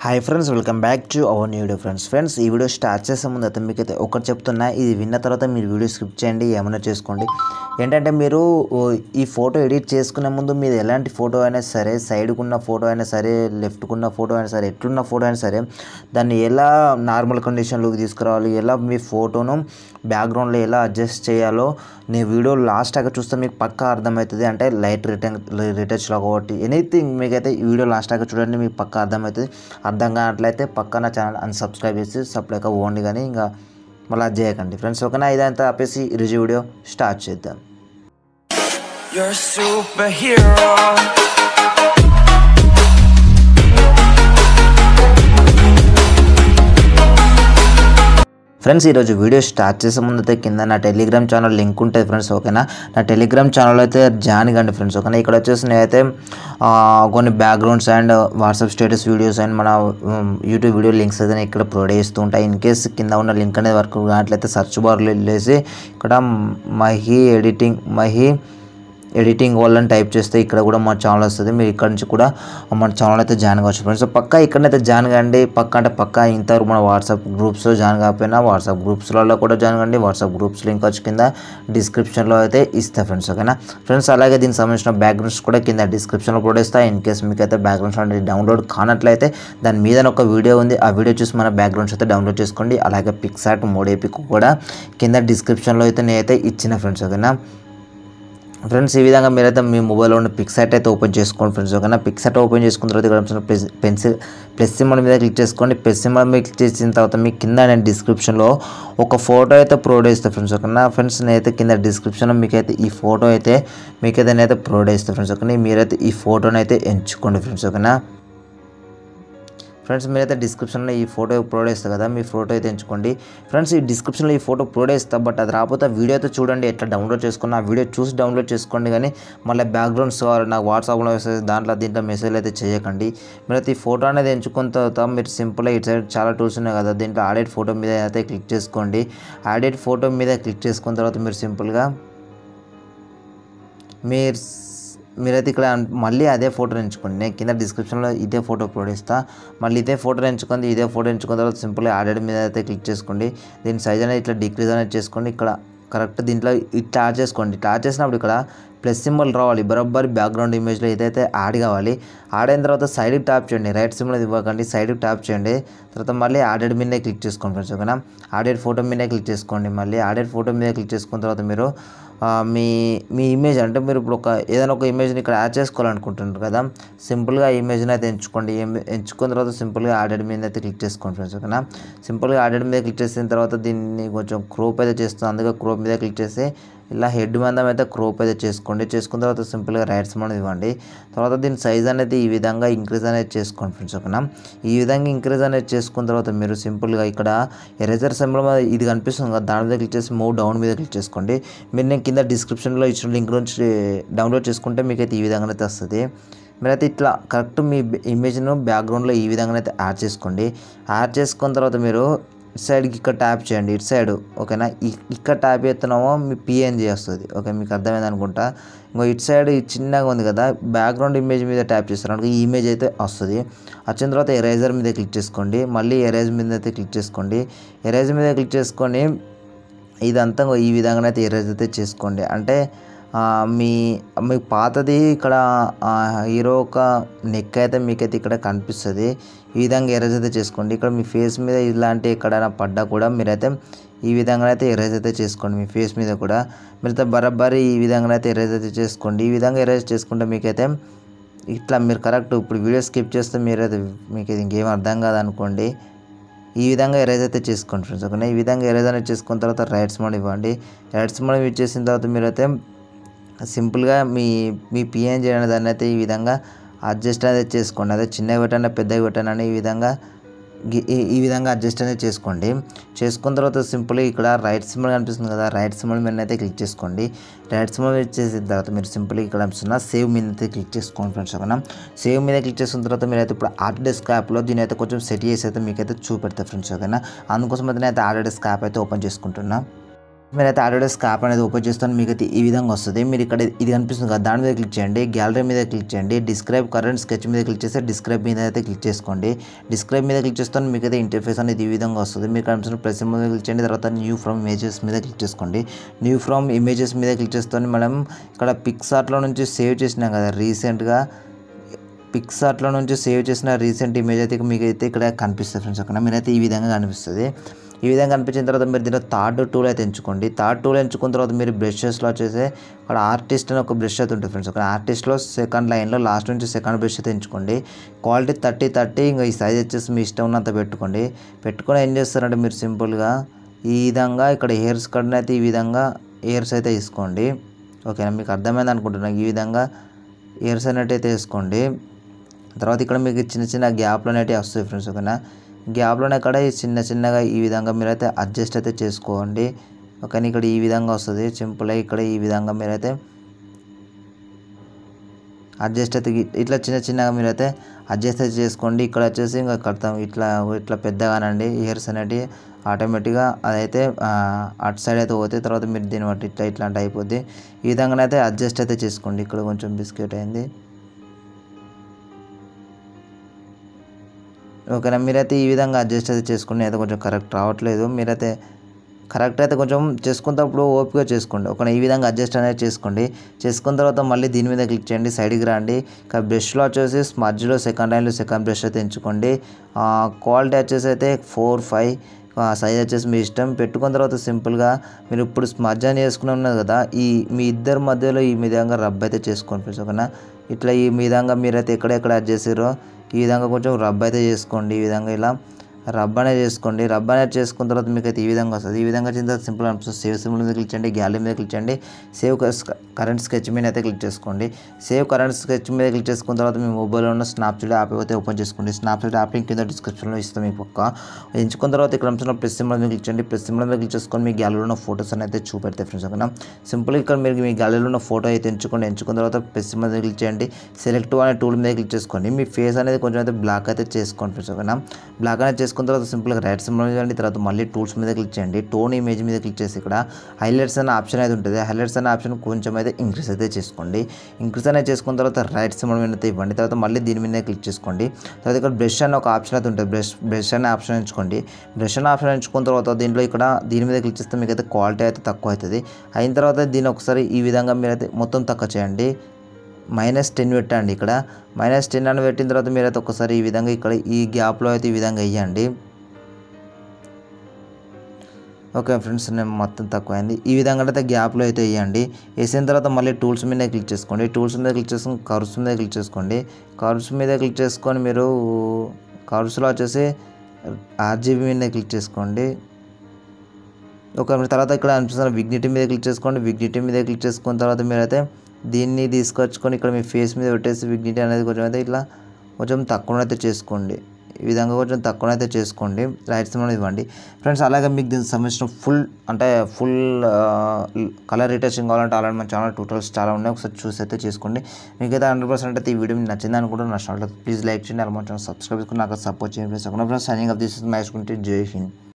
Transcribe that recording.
Hi friends welcome back to our new video friends friends ఈ video start చేసే ముందు అయితే మీకు అయితే ఒకటి చెప్తున్నా ఇది విన్న తర్వాత మీరు వీడియో స్కిప్ చేయండి ఏమైనా చేసుకోండి ఏంటంటే మీరు ఓ, ఈ ఫోటో ఎడిట్ చేసుకునే ముందు మీరు ఎలాంటి ఫోటో అయినా సరే సైడ్కు ఉన్న ఫోటో అయినా సరే లెఫ్ట్కు ఉన్న ఫోటో అయినా సరే ఎట్లున్న ఫోటో అయినా సరే దాన్ని ఎలా నార్మల్ కండిషన్లోకి తీసుకురావాలి ఎలా మీ ఫోటోను బ్యాక్గ్రౌండ్లో ఎలా అడ్జస్ట్ చేయాలో నేను వీడియో లాస్ట్ దాకా చూస్తే మీకు పక్కా అర్థమవుతుంది అంటే లైట్ రిటర్న్ రిటచ్లో కాబట్టి ఎనీథింగ్ మీకైతే ఈ వీడియో లాస్ట్ దాకా చూడండి మీకు పక్కా అర్థమవుతుంది అర్థం కానట్లయితే పక్క నా ఛానల్ అన్సబ్స్క్రైబ్ చేసి సప్లైగా ఓన్లీ కానీ ఇంకా మళ్ళీ అది చేయకండి ఫ్రెండ్స్ ఓకేనా ఇదంతా ఆపేసి రివ్యూ వీడియో స్టార్ట్ చేద్దాం You're a superhero. ఫ్రెండ్స్ ఈరోజు వీడియో స్టార్ట్ చేసే ముందు అయితే కింద నా టెలిగ్రామ్ ఛానల్ లింక్ ఉంటుంది ఫ్రెండ్స్ ఓకేనా నా టెలిగ్రామ్ ఛానల్ అయితే జాయిన్ కండి ఫ్రెండ్స్ ఓకేనా ఇక్కడ వచ్చేసి నేనైతే ఆ, కొన్ని backgrounds and WhatsApp status videos and మన ఉమ్, యూట్యూబ్ వీడియో లింక్స్ అయితే నేను ఇక్కడ ప్రొవైడ్ చేస్తూ ఉంటాయి ఇన్ కేస్ కింద ఉన్న లింక్ అనేది వర్క్ కానట్లయితే సెర్చ్ బార్లో వెళ్ళేసి ఇక్కడ మహి ఎడిటింగ్ మహి ఎడిటింగ్ వాళ్ళని టైప్ చేస్తే ఇక్కడ కూడా మా ఛానల్ వస్తుంది మీరు ఇక్కడ నుంచి కూడా మన ఛానల్ అయితే జాయిన్ కావచ్చు ఫ్రెండ్స్ సో పక్కా ఇక్కడనైతే జాయిన్ కండి పక్క అంటే పక్కా ఇంతవరకు మన వాట్సాప్ గ్రూప్స్లో జాయిన్ కాకపోయినా వాట్సాప్ గ్రూప్స్లలో కూడా జాయిన్ కండి వాట్సాప్ గ్రూప్స్ లింక్ వచ్చి కింద డిస్క్రిప్షన్లో అయితే ఇస్తా ఫ్రెండ్స్ ఓకేనా ఫ్రెండ్స్ అలాగే దీనికి సంబంధించిన బ్యాక్గ్రౌండ్స్ కూడా కింద డిస్క్రిప్షన్లో కూడా ఇస్తా ఇన్ కేస్ మీకు అయితే బ్యాక్గ్రౌండ్స్ అనేది డౌన్లోడ్ కానట్లయితే దాని మీద ఒక వీడియో ఉంది ఆ వీడియో చూసి మన బ్యాక్గ్రౌండ్స్ అయితే డౌన్లోడ్ చేసుకోండి అలాగే పిక్సాట్ మోడే పిక్ కూడా కింద డిస్క్రిప్షన్లో అయితే నేనైతే ఇచ్చిన ఫ్రెండ్స్ ఓకేనా ఫ్రెండ్స్ ఈ విధంగా మీరైతే మీ మొబైల్లో ఉన్న పిక్సెట్ అయితే ఓపెన్ చేసుకోండి ఫ్రెండ్స్ ఓకేనా పిక్సెట్ ఓపెన్ చేసుకున్న తర్వాత ఇక్కడ ప్లస్ పెన్సిల్ ప్లస్ సింబల్ మీద క్లిక్ చేసుకోండి ప్లస్ సింబల్ మీద క్లిక్ చేసిన తర్వాత మీకు కింద నేను డిస్క్రిప్షన్లో ఒక ఫోటో అయితే ప్రొవైడ్ చేస్తాను ఫ్రెండ్స్ ఓకేనా ఫ్రెండ్స్ నేనైతే కింద డిస్క్రిప్షన్లో మీకైతే ఈ ఫోటో అయితే మీకైతే నేనైతే ప్రొవైడ్ చేస్తాను ఫ్రెండ్స్ ఓకేనా మీరైతే ఈ ఫోటోని అయితే ఎంచుకోండి ఫ్రెండ్స్ ఓకేనా ఫ్రెండ్స్ మీరైతే డిస్క్రిప్షన్లో ఈ ఫోటో ప్రొవైడ్ చేస్తారు కదా మీ ఫోటో అయితే ఎంచుకోండి ఫ్రెండ్స్ ఈ డిస్క్రిప్షన్లో ఈ ఫోటో ప్రొవైడ్ చేస్తా బట్ అది రాకపోతే వీడియో అయితే చూడండి ఎట్లా డౌన్లోడ్ చేసుకున్న ఆ వీడియో చూసి డౌన్లోడ్ చేసుకోండి కానీ మళ్ళీ బ్యాక్గ్రౌండ్స్ కావాలి నాకు వాట్సాప్లో మెసేజ్ దాంట్లో దీంట్లో మెసేజ్ అయితే చేయకండి మీరైతే ఈ ఫోటో అనేది ఎంచుకున్న తర్వాత మీరు సింపుల్గా ఇటు సైడ్ చాలా టూల్స్ ఉన్నాయి కదా దీంట్లో ఆడెడ్ ఫోటో మీద అయితే క్లిక్ చేసుకోండి ఆడెడ్ ఫోటో మీద క్లిక్ చేసుకున్న తర్వాత మీరు సింపుల్గా మీరు మీరైతే ఇక్కడ మళ్ళీ అదే ఫోటో ఎంచుకోండి నేను కింద డిస్క్రిప్షన్లో ఇదే ఫోటో అప్లోడ్ ఇస్తా మళ్ళీ ఇదే ఫోటో ఎంచుకుంది ఇదే ఫోటో ఎంచుకున్న తర్వాత సింపుల్గా యాడెడ్ మీద అయితే క్లిక్ చేసుకోండి దీని సైజ్ అనేది ఇట్లా డిక్రీజ్ అనేది చేసుకోండి ఇక్కడ కరెక్ట్ దీంట్లో ఇట్లా యాడ్ చేసుకోండి ఇట్లా యాడ్ చేసినప్పుడు ఇక్కడ ప్లస్ సింబల్ రావాలి బరోబ్బర్ బ్యాక్గ్రౌండ్ ఇమేజ్లో ఏదైతే యాడ్ కావాలి యాడ్ అయిన తర్వాత సైడ్కి ట్యాప్ చేయండి రైట్ సింబల్ ఇవ్వకండి సైడ్కి ట్యాప్ చేయండి తర్వాత మళ్ళీ యాడెడ్ మీదే క్లిక్ చేసుకోండి ఫ్రెండ్స్ ఓకేనా యాడెడ్ ఫోటో మీదే క్లిక్ చేసుకోండి మళ్ళీ యాడెడ్ ఫోటో మీద క్లిక్ చేసుకున్న తర్వాత మీరు ఆ, మీ మీ ఇమేజ్ అంటే మీరు ఇప్పుడు ఒక ఏదైనా ఒక ఇమేజ్ని ఇక్కడ యాడ్ చేసుకోవాలనుకుంటున్నారు కదా సింపుల్గా ఈ ఇమేజ్ని అయితే ఎంచుకోండి ఇమే- ఎంచుకున్న తర్వాత సింపుల్గా యాడెడ్ మీద అయితే క్లిక్ చేసుకోండి ఫ్రెండ్స్ ఓకేనా సింపుల్గా యాడెడ్ మీద క్లిక్ చేసిన తర్వాత దీన్ని కొంచెం క్రోప్ అయితే చేస్తుంది అందుకే క్రోప్ మీద క్లిక్ చేసి ఇలా హెడ్ మందం అయితే క్రోప్ అయితే చేసుకోండి చేసుకున్న తర్వాత సింపుల్గా రైట్స్ అనేది ఇవ్వండి తర్వాత దీని సైజ్ అనేది ఈ విధంగా ఇంక్రీజ్ అనేది చేసుకోండి ఫ్రెండ్స్ ఓకేనా ఈ విధంగా ఇంక్రీజ్ అనేది చేసుకున్న తర్వాత మీరు సింపుల్గా ఇక్కడ ఎరేజర్ సింబల్ మీద ఇది కనిపిస్తుంది కదా దాని మీద క్లిక్ చేసి మూవ్ డౌన్ మీద క్లిక్ చేసుకోండి మీరు నేను కింద డిస్క్రిప్షన్లో ఇచ్చిన లింక్ నుంచి డౌన్లోడ్ చేసుకుంటే మీకైతే ఈ విధంగా అయితే వస్తుంది మీరైతే ఇట్లా కరెక్ట్ మీ ఇమేజ్ను బ్యాక్గ్రౌండ్లో ఈ విధంగా అయితే యాడ్ చేసుకోండి యాడ్ చేసుకున్న తర్వాత మీరు ఇటు సైడ్కి ఇక్కడ ట్యాప్ చేయండి ఇటు సైడ్ ఓకేనా ఇ- ఇక్కడ ట్యాప్ చేస్తున్నామో మీ పిఎన్జీ వస్తుంది ఓకే మీకు అర్థమైంది అనుకుంటా ఇంకో ఇటు సైడ్ ఈ చిన్నగా ఉంది కదా బ్యాక్గ్రౌండ్ ఇమేజ్ మీద ట్యాప్ చేస్తారు అనుకో ఈ ఇమేజ్ అయితే వస్తుంది వచ్చిన తర్వాత ఎరేజర్ మీద క్లిక్ చేసుకోండి మళ్ళీ ఎరేజ్ మీద అయితే క్లిక్ చేసుకోండి ఎరేజ్ మీద క్లిక్ చేసుకొని ఇదంతా ఇంకో ఈ విధంగా అయితే ఎరేజ్ అయితే చేసుకోండి అంటే ఆ, మీ మీ పాతది ఇక్కడ ఆ, హీరో ఒక నెక్ అయితే మీకైతే ఇక్కడ కనిపిస్తుంది ఈ విధంగా ఎరేజ్ అయితే చేసుకోండి ఇక్కడ మీ ఫేస్ మీద ఇలాంటి ఎక్కడైనా పడ్డా కూడా మీరైతే ఈ విధంగా అయితే ఎరేజ్ అయితే చేసుకోండి మీ ఫేస్ మీద కూడా మీరైతే బరాబరి ఈ విధంగా అయితే ఎరేజ్ అయితే చేసుకోండి ఈ విధంగా ఎరేజ్ చేసుకుంటే మీకైతే ఇట్లా మీరు కరెక్ట్ ఇప్పుడు వీడియో స్కిప్ చేస్తే మీరైతే మీకు ఇది ఇంకేం అర్థం కాదనుకోండి ఈ విధంగా ఎరేజ్ అయితే చేసుకోండి ఫ్రెండ్స్ ఓకేనా ఈ విధంగా ఎరేజ్ అనేది చేసుకున్న తర్వాత రైట్స్ మోడ్ ఇవ్వండి రైట్స్ మోడ్ యూజ్ చేసిన తర్వాత మీరైతే సింపుల్గా మీ మీ పిఎన్జీ అనే దాన్ని అయితే ఈ విధంగా అడ్జస్ట్ అనేది చేసుకోండి అదే చిన్నగా పెట్టండి పెద్దగా పెట్టండి అని ఈ విధంగా గి- ఈ- ఈ విధంగా అడ్జస్ట్ అనేది చేసుకోండి చేసుకున్న తర్వాత సింపుల్గా ఇక్కడ రైట్ సింబల్ కనిపిస్తుంది కదా రైట్ సింబల్ మీద అయితే క్లిక్ చేసుకోండి రైట్ సింబల్ మీద చేసిన తర్వాత మీరు సింపుల్గా ఇక్కడ కనిపిస్తున్న సేవ్ మీద అయితే క్లిక్ చేసుకోండి ఫ్రెండ్స్ ఓకేనా సేవ్ మీద క్లిక్ చేసిన తర్వాత మీరు అయితే ఇప్పుడు ఆర్ట్ డెస్క్ యాప్లో దీని అయితే కొంచెం సెట్ చేసి అయితే మీకైతే చూపెడతా ఫ్రెండ్స్ ఓకేనా అందుకోసం అయితే నేను అయితే ఆర్ట్ డెస్క్ యాప్ అయితే ఓపెన్ చేసుకుంటున్నా మీరైతే ఆల్రెడీ స్కాప్ అనేది ఓపెన్ చేస్తాను మీకు అయితే ఈ విధంగా వస్తుంది మీరు ఇక్కడ ఇది కనిపిస్తుంది కదా దాని మీద క్లిక్ చేయండి గ్యాలరీ మీద క్లిక్ చేయండి డిస్క్రైబ్ కరెంట్ స్కెచ్ మీద క్లిక్ చేస్తే డిస్క్రైబ్ మీద అయితే క్లిక్ చేసుకోండి డిస్క్రైబ్ మీద క్లిక్ చేస్తాను మీకు అయితే ఇంటర్ఫేస్ అనేది ఈ విధంగా వస్తుంది మీరు కనిపిస్తున్న ప్లస్ మీద క్లిక్ చేయండి తర్వాత న్యూ ఫ్రమ్ ఇమేజెస్ మీద క్లిక్ చేసుకోండి న్యూ ఫ్రమ్ ఇమేజెస్ మీద క్లిక్ చేస్తాను మనం ఇక్కడ పిక్సార్ట్లో నుంచి సేవ్ చేసినాం కదా రీసెంట్గా పిక్సార్ట్లో నుంచి సేవ్ చేసిన రీసెంట్ ఇమేజ్ అయితే మీకు అయితే ఇక్కడ కనిపిస్తుంది ఫ్రెండ్స్ అక్కడ మీరైతే ఈ విధంగా కనిపిస్తుంది ఈ విధంగా కనిపించిన తర్వాత మీరు దీంట్లో థర్డ్ టూల్ అయితే ఎంచుకోండి థర్డ్ టూల్ ఎంచుకున్న తర్వాత మీరు బ్రషెస్లో వచ్చేసి అక్కడ ఆర్టిస్ట్ అని ఒక బ్రష్ అయితే ఉంటుంది ఫ్రెండ్స్ అక్కడ ఆర్టిస్ట్లో సెకండ్ లైన్లో లాస్ట్ నుంచి సెకండ్ బ్రష్ అయితే ఎంచుకోండి క్వాలిటీ థర్టీ థర్టీ ఇంకా ఈ సైజ్ వచ్చేసి మీ ఇష్టం ఉన్నంత పెట్టుకోండి పెట్టుకొని ఏం చేస్తారంటే మీరు సింపుల్గా ఈ విధంగా ఇక్కడ హెయిర్స్ కట్ని అయితే ఈ విధంగా హెయిర్స్ అయితే తీసుకోండి ఓకేనా మీకు అర్థమైంది అనుకుంటున్నాను ఈ విధంగా ఇయర్స్ అనేటైతే వేసుకోండి తర్వాత ఇక్కడ మీకు చిన్న చిన్న గ్యాప్లు అనేటివి వస్తాయి ఫ్రెండ్స్ ఓకేనా గ్యాప్లోనే ఇక్కడ ఈ చిన్న చిన్నగా ఈ విధంగా మీరైతే అడ్జస్ట్ అయితే చేసుకోండి ఓకేనా ఇక్కడ ఈ విధంగా వస్తుంది సింపుల్గా ఇక్కడ ఈ విధంగా మీరైతే అడ్జస్ట్ అయితే గి- ఇట్లా చిన్న చిన్నగా మీరైతే అడ్జస్ట్ అయితే చేసుకోండి ఇక్కడ వచ్చేసి ఇంకా కడతాం ఇట్లా ఇట్లా పెద్దగానండి ఇయర్స్ అనేటివి ఆటోమేటిక్గా అదైతే ఆ, అటు సైడ్ అయితే పోతే తర్వాత మీరు దీన్ని బట్టి ఇట్లా ఇట్లాంటి అయిపోద్ది ఈ విధంగానైతే అడ్జస్ట్ అయితే చేసుకోండి ఇక్కడ కొంచెం బిస్కెట్ అయింది ఓకేనా మీరైతే ఈ విధంగా అడ్జస్ట్ అయితే చేసుకుని అయితే కొంచెం కరెక్ట్ రావట్లేదు మీరైతే కరెక్ట్ అయితే కొంచెం చేసుకున్నప్పుడు ఓపిక చేసుకోండి ఒక ఈ విధంగా అడ్జస్ట్ అనేది చేసుకోండి చేసుకున్న తర్వాత మళ్ళీ దీని మీద క్లిక్ చేయండి సైడ్కి రండి ఇక బ్రష్లో వచ్చేసి స్మడ్జ్లో సెకండ్ లైన్లో సెకండ్ బ్రష్ అయితే ఎంచుకోండి క్వాలిటీ వచ్చేసి అయితే ఫోర్ ఫైవ్ సైజ్ వచ్చేసి మీ ఇష్టం పెట్టుకున్న తర్వాత సింపుల్గా మీరు ఇప్పుడు స్మజ్ అని చేసుకుని ఉన్నారు కదా ఈ మీ ఇద్దరి మధ్యలో ఈ విధంగా రబ్ అయితే చేసుకోండి ఫ్రెండ్స్ ఓకేనా ఇట్లా ఈ విధంగా మీరైతే ఎక్కడెక్కడ యాడ్ చేసారో ఈ విధంగా కొంచెం రబ్ అయితే చేసుకోండి ఈ విధంగా ఇలా రబ్ అనేది చేసుకోండి రబ్ అనేది చేసుకున్న తర్వాత మీకు అయితే ఈ విధంగా వస్తుంది ఈ విధంగా వచ్చిన తర్వాత సింపుల్ అనిపిస్తుంది సేవ్ సింబల్ మీద క్లిక్ చేయండి గ్యాలరీ మీద క్లిక్ చేయండి సేవ్ కరెంట్ స్కెచ్ మీద అయితే క్లిక్ చేసుకోండి సేవ్ కరెంట్ స్కెచ్ మీద క్లిక్ చేసుకున్న తర్వాత మీ మొబైల్లో ఉన్న స్నాప్చాట్ యాప్ అయితే ఓపెన్ చేసుకోండి స్నాప్చాట్ యాప్ లింక్ కింద డిస్క్రిప్షన్లో ఇస్తాం మీ పక్క ఎంచుకున్న తర్వాత ఇక్కడ అంశంలో ప్రెస్ సింబల్ మీద క్లిక్ చేయండి ప్రెస్ సింబల్ మీద క్లిక్ చేసుకొని మీ గ్యాలరీలో ఉన్న ఫోటోస్ అని అయితే చూపెడతాయి ఫ్రెండ్స్ ఓకేనా సింపుల్ ఇక్కడ మీరు మీ గ్యాలరీలో ఉన్న ఫోటో అయితే ఎంచుకోండి ఎంచుకున్న తర్వాత ప్రెస్ సింబల్ మీద క్లిక్ చేయండి సెలెక్ట్ అనే టూల్ మీద క్లిక్ చేసుకోండి మీ ఫేస్ అనేది కొంచెం అయితే బ్లాక్ అయితే చేసుకోండి ఫ్రెండ్స్ ఓకేనా బ్లాక్ అనేది చేసుకున్న తర్వాత సింపుల్గా రైట్ సింబల్ మీద చేయండి తర్వాత మళ్ళీ టూల్స్ మీద క్లిక్ చేయండి టోన్ ఇమేజ్ మీద క్లిక్ చేసి ఇక్కడ హైలైట్స్ అనే ఆప్షన్ అయితే ఉంటుంది హైలైట్స్ అనే ఆప్షన్ కొంచెం అయితే ఇంక్రీస్ అయితే చేసుకోండి ఇంక్రీస్ అనేది చేసుకున్న తర్వాత రైట్ సింబల్ మీద అయితే ఇవ్వండి తర్వాత మళ్ళీ దీని మీద క్లిక్ చేసుకోండి తర్వాత ఇక్కడ బ్రష్ అనే ఒక ఆప్షన్ అయితే ఉంటుంది బ్రష్ బ్రష్ అనే ఆప్షన్ ఎంచుకోండి బ్రష్ అనే ఆప్షన్ ఎంచుకున్న తర్వాత దీంట్లో ఇక్కడ దీని మీద క్లిక్ చేస్తే మీకు అయితే క్వాలిటీ అయితే తక్కువ అవుతుంది అయిన తర్వాత దీన్ని ఒకసారి ఈ విధంగా మీరైతే మొత్తం తక్కువ చేయండి మైనస్ టెన్ పెట్టండి ఇక్కడ మైనస్ టెన్ అని పెట్టిన తర్వాత మీరైతే ఒకసారి ఈ విధంగా ఇక్కడ ఈ గ్యాప్లో అయితే ఈ విధంగా వేయండి ఓకే ఫ్రెండ్స్ నేను మొత్తం తక్కువైంది ఈ విధంగా అయితే గ్యాప్లో అయితే వేయండి వేసిన తర్వాత మళ్ళీ టూల్స్ మీద క్లిక్ చేసుకోండి టూల్స్ మీద క్లిక్ చేసుకొని కర్వ్స్ మీద క్లిక్ చేసుకోండి కర్వ్స్ మీద క్లిక్ చేసుకొని మీరు కర్వ్స్లో వచ్చేసి ఆర్జీబీ మీద క్లిక్ చేసుకోండి ఒక తర్వాత ఇక్కడ అనిపిస్తున్న విగ్నిటీ మీద క్లిక్ చేసుకోండి విగ్నిటీ మీద క్లిక్ చేసుకున్న తర్వాత మీరైతే దీన్ని తీసుకొచ్చుకొని ఇక్కడ మీ ఫేస్ మీద పెట్టేసి విగ్నిటీ అనేది కొంచెం అయితే ఇట్లా కొంచెం తక్కువనైతే చేసుకోండి ఈ విధంగా కొంచెం తక్కువనైతే చేసుకోండి రైట్ సిమ్ ఇవ్వండి ఫ్రెండ్స్ అలాగే మీకు దీనికి సంబంధించిన ఫుల్ అంటే ఫుల్ కలర్ రిటచింగ్ కావాలంటే అలాంటి మన ఛానల్ ట్యూటోరియల్స్ చాలా ఉన్నాయి ఒకసారి చూసి అయితే చేసుకోండి మీకైతే హండ్రెడ్ పర్సెంట్ అయితే ఈ వీడియో మీకు నచ్చింది అనుకుంటే నా ఛానల్ ప్లీజ్ లైక్ చేయండి అలా మన ఛానల్ సబ్స్క్రైబ్ చేసుకుని నాకు సపోర్ట్ చేయండి friends friends signing off this is match Jai Hind